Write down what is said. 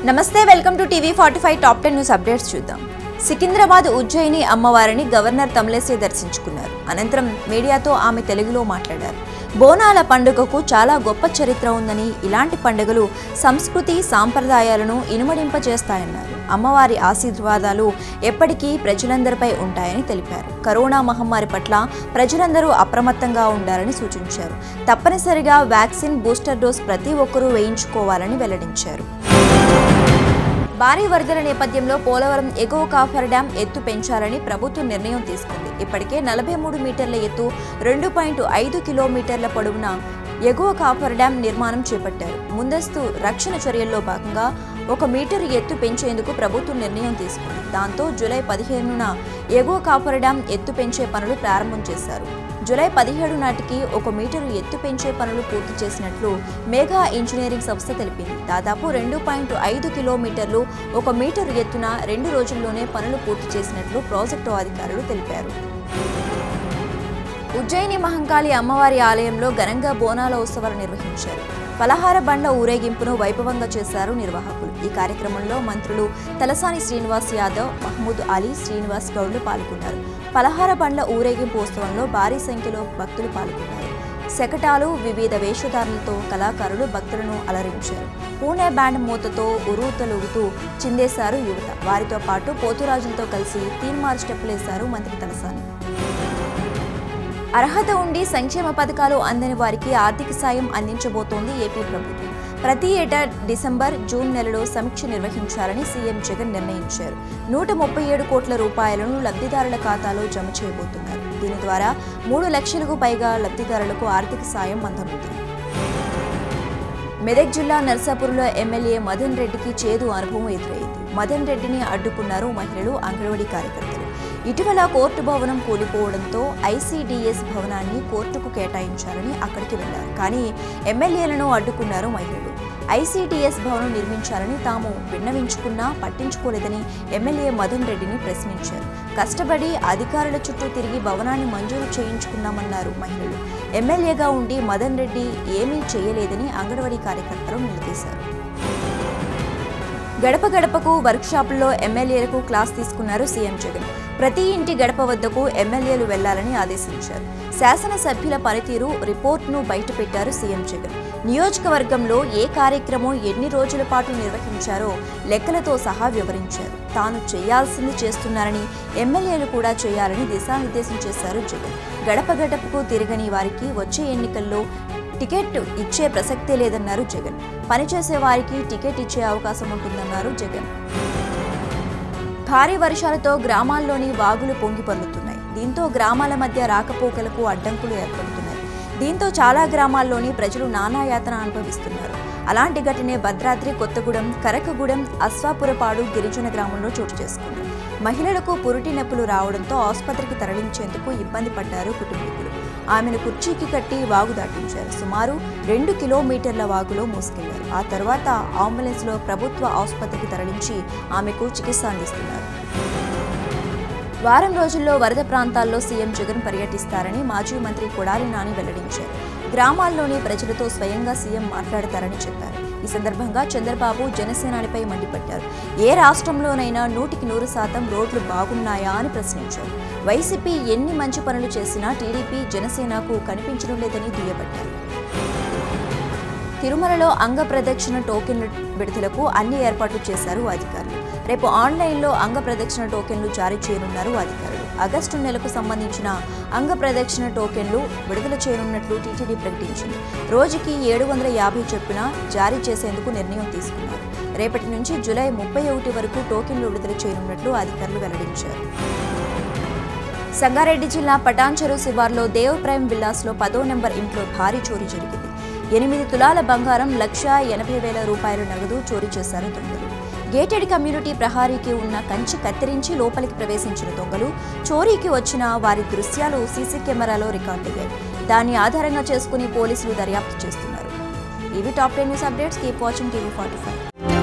నమస్తే welcome to TV forty five top ten news updates చూద్దాం సికింద్రాబాద్ ఉజ్జయిని అమ్మవారిని గవర్నర్ తమిళేసే దర్శించుకున్నారు అనంతరం మీడియాతో ఆమె తెలుగులో మాట్లాడారు బోనాల పండుగకు చాలా గొప్ప చరిత్ర ఉందని ఇలాంటి పండుగలు సంస్కృతి సాంప్రదాయాలను ఇనుమడింపజేస్తాయన్నారు అమ్మవారి ఆశీర్వాదాలు ఎప్పటికీ ప్రజలందరిపై ఉంటాయని తెలిపారు కరోనా మహమ్మారి పట్ల ప్రజలందరూ అప్రమత్తంగా ఉండాలని సూచించారు తప్పనిసరిగా వ్యాక్సిన్ బూస్టర్ డోస్ ప్రతి ఒక్కరూ వేయించుకోవాలని వెల్లడించారు భారీ వరదల నేపథ్యంలో పోలవరం ఎగువ కాఫర్ డ్యాం ఎత్తు పెంచాలని ప్రభుత్వం నిర్ణయం తీసుకుంది ఇప్పటికే నలభై మూడు మీటర్ల ఎత్తు రెండు పాయింట్ ఐదు కిలోమీటర్ల పొడవున ఎగువ కాఫర్ డ్యాం నిర్మాణం చేపట్టారు ముందస్తు రక్షణ చర్యల్లో భాగంగా ఒక మీటర్ ఎత్తు పెంచేందుకు ప్రభుత్వం నిర్ణయం తీసుకుంది దాంతో జూలై పదిహేనున ఎగువ కాఫర్ డ్యాం ఎత్తు పెంచే పనులు ప్రారంభం చేశారు జూలై పదిహేడు నాటికి ఒక మీటరు ఎత్తు పెంచే పనులు పూర్తి చేసినట్లు మేఘా ఇంజనీరింగ్ సంస్థ తెలిపింది దాదాపు రెండు పాయింట్ ఐదు కిలోమీటర్లు ఒక మీటరు ఎత్తున రెండు రోజుల్లోనే పనులు పూర్తి చేసినట్లు ప్రాజెక్టు అధికారులు తెలిపారు ఉజ్జయిని మహంకాళి అమ్మవారి ఆలయంలో ఘనంగా బోనాల ఉత్సవాలు నిర్వహించారు పలహార బండ్ల ఊరేగింపును వైభవంగా చేశారు నిర్వాహకులు ఈ కార్యక్రమంలో మంత్రులు తలసాని శ్రీనివాస్ యాదవ్ మహమూద్ అలీ శ్రీనివాస్ గౌడ్లు పాల్గొన్నారు పలహార బండ్ల ఊరేగింపు ఉత్సవంలో భారీ సంఖ్యలో భక్తులు పాల్గొన్నారు శకటాలు వివిధ వేషధారులతో కళాకారులు భక్తులను అలరించారు పూణే బ్యాండ్ మూతతో ఉరుతలుగుతూ చిందేశారు యువత వారితో పాటు పోతురాజులతో కలిసి తీన్మార్ స్టెప్పులేశారు మంత్రి తలసాని అర్హత ఉండి సంక్షేమ పథకాలు అందని వారికి ఆర్థిక సాయం అందించబోతోంది ఏపీ ప్రభుత్వం ప్రతి ఏటా డిసెంబర్ జూన్ నెలలో సమీక్ష నిర్వహించాలని సీఎం జగన్ నిర్ణయించారు నూట ముప్పై ఏడు కోట్ల రూపాయలను లబ్ధిదారుల ఖాతాలో జమ చేయబోతున్నారు దీని ద్వారా మూడు లక్షలకు పైగా లబ్ధిదారులకు ఆర్థిక సాయం అందనుంది మెదక్ జిల్లా నర్సాపూర్లో ఎమ్మెల్యే మదన్ రెడ్డికి చేదు అనుభవం ఎదురైంది మదన్ రెడ్డిని అడ్డుకున్నారు మహిళలు అంగన్వాడీ కార్యకర్తలు ఇటీవల కోర్టు భవనం కూలిపోవడంతో ఐసీడీఎస్ భవనాన్ని కోర్టుకు కేటాయించాలని అక్కడికి వెళ్లారు కానీ ఎమ్మెల్యేలను అడ్డుకున్నారు మహిళలు ఐసీడీఎస్ భవనం నిర్మించాలని తాము విన్నవించుకున్నా పట్టించుకోలేదని ఎమ్మెల్యే మదన్ రెడ్డిని ప్రశ్నించారు కష్టపడి అధికారుల చుట్టూ తిరిగి భవనాన్ని మంజూరు చేయించుకున్నామన్నారు మహిళలు ఎమ్మెల్యేగా ఉండి మదన్ రెడ్డి ఏమీ చేయలేదని అంగన్వాడీ కార్యకర్తలు నిలదీశారు గడప గడపకు వర్క్షాపుల్లో ఎమ్మెల్యేలకు క్లాస్ తీసుకున్నారు సీఎం జగన్ ప్రతి ఇంటి గడప వద్దకు ఎమ్మెల్యేలు వెళ్లాలని ఆదేశించారు శాసనసభ్యుల పనితీరు రిపోర్ట్ను బయటపెట్టారు సీఎం జగన్ నియోజకవర్గంలో ఏ కార్యక్రమం ఎన్ని రోజుల పాటు నిర్వహించారో లెక్కలతో సహా వివరించారు తాను చేయాల్సింది చేస్తున్నారని ఎమ్మెల్యేలు కూడా చేయాలని దిశానిర్దేశం చేశారు జగన్ గడప గడపకు తిరగని వారికి వచ్చే ఎన్నికల్లో టికెట్ ఇచ్చే ప్రసక్తే లేదన్నారు జగన్ పనిచేసే వారికి టికెట్ ఇచ్చే అవకాశం ఉంటుందన్నారు జగన్ భారీ వర్షాలతో గ్రామాల్లోని వాగులు పొంగి పొర్లుతున్నాయి దీంతో గ్రామాల మధ్య రాకపోకలకు అడ్డంకులు ఏర్పడుతున్నాయి దీంతో చాలా గ్రామాల్లోని ప్రజలు నానాయాతన అనుభవిస్తున్నారు అలాంటి ఘటనే భద్రాద్రి కొత్తగూడెం కరకగూడెం అశ్వాపురపాడు గిరిజన గ్రామంలో చోటు చేసుకుంది మహిళలకు పురుటి నొప్పులు రావడంతో ఆసుపత్రికి తరలించేందుకు ఇబ్బంది పడ్డారు కుటుంబీకులు ఆమెను కుర్చీకి కట్టి వాగు దాటించారు సుమారు రెండు కిలోమీటర్ల వాగులో మోసుకెళ్లారు ఆ తర్వాత అంబులెన్స్లో ప్రభుత్వ ఆసుపత్రికి తరలించి ఆమెకు చికిత్స అందిస్తున్నారు వారం రోజుల్లో వరద ప్రాంతాల్లో సీఎం జగన్ పర్యటిస్తారని మాజీ మంత్రి కొడాలి నాని వెల్లడించారు గ్రామాల్లోని ప్రజలతో స్వయంగా సీఎం మాట్లాడతారని చెప్పారు ఈ సందర్భంగా చంద్రబాబు జనసేనానిపై మండిపడ్డారు ఏ రాష్ట్రంలోనైనా నూటికి నూరు శాతం రోడ్లు బాగున్నాయా అని ప్రశ్నించారు వైసీపీ ఎన్ని మంచి పనులు చేసినా టీడీపీ జనసేనకు కనిపించడం లేదని దుయ్యబట్టారు తిరుమలలో అంగ ప్రదక్షిణ టోకెన్ల విడుదలకు అన్ని ఏర్పాట్లు చేశారు అధికారులు రేపు ఆన్లైన్లో అంగ ప్రదక్షిణ టోకెన్లు జారీ చేయనున్నారు అధికారులు ఆగస్టు నెలకు సంబంధించిన అంగ ప్రదక్షిణ టోకెన్లు విడుదల చేయనున్నట్లు టీటీడీ ప్రకటించింది రోజుకి ఏడు వందల యాభై చొప్పున జారీ చేసేందుకు నిర్ణయం తీసుకున్నారు రేపటి నుంచి జూలై ముప్పై ఒకటి వరకు టోకెన్లు విడుదల చేయనున్నట్లు అధికారులు వెల్లడించారు సంగారెడ్డి జిల్లా పటాన్చెరు శివార్లో దేవ్ ప్రైమ్ విల్లాస్లో పదో నెంబర్ ఇంట్లో భారీ చోరీ జరిగింది ఎనిమిది తులాల బంగారం లక్ష ఎనభై వేల రూపాయల నగదు చోరీ చేశారు దొంగలు గేటెడ్ కమ్యూనిటీ ప్రహారీకి ఉన్న కంచి కత్తిరించి లోపలికి ప్రవేశించిన దొంగలు చోరీకి వచ్చిన వారి దృశ్యాలు సీసీ కెమెరాలో రికార్డయ్యాయి దాన్ని ఆధారంగా చేసుకుని పోలీసులు దర్యాప్తు చేస్తున్నారు ఇవి top ten news updates keep watching TV forty five